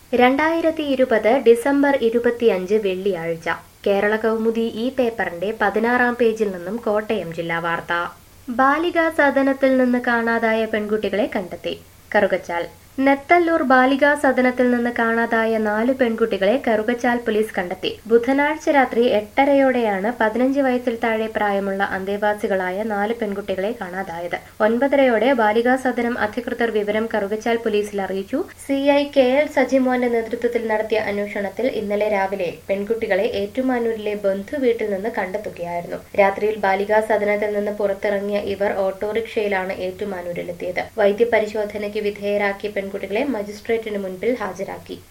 രണ്ടായിരത്തി ഇരുപത് ഡിസംബർ ഇരുപത്തിയഞ്ച് വെള്ളിയാഴ്ച കേരള കൗമുദി ഈ പേപ്പറിന്റെ പതിനാറാം പേജിൽ നിന്നും കോട്ടയം ജില്ലാ വാർത്ത ബാലികാ സദനത്തിൽ നിന്ന് കാണാതായ പെൺകുട്ടികളെ കണ്ടെത്തി കറുകച്ചാൽ നെത്തല്ലൂർ ബാലികാ സദനത്തിൽ നിന്ന് കാണാതായ നാല് പെൺകുട്ടികളെ കറുകച്ചാൽ പോലീസ് കണ്ടെത്തി ബുധനാഴ്ച രാത്രി എട്ടരയോടെയാണ് പതിനഞ്ച് വയസ്സിൽ താഴെ പ്രായമുള്ള അന്തേവാസികളായ നാല് പെൺകുട്ടികളെ കാണാതായത് ഒൻപതരയോടെ ബാലികാ സദനം അധികൃതർ വിവരം കറുകച്ചാൽ പോലീസിൽ അറിയിച്ചു സി ഐ കെ എൽ സജിമോന്റെ നേതൃത്വത്തിൽ നടത്തിയ അന്വേഷണത്തിൽ ഇന്നലെ രാവിലെ പെൺകുട്ടികളെ ഏറ്റുമാനൂരിലെ ബന്ധു വീട്ടിൽ നിന്ന് കണ്ടെത്തുകയായിരുന്നു രാത്രിയിൽ ബാലികാ സദനത്തിൽ നിന്ന് പുറത്തിറങ്ങിയ ഇവർ ഓട്ടോറിക്ഷയിലാണ് ഏറ്റുമാനൂരിലെത്തിയത് വൈദ്യപരിശോധനയ്ക്ക് വിധേയരാക്കിയ പെൺകുട്ടികളെ മജിസ്ട്രേറ്റിന് മുൻപിൽ ഹാജരാക്കി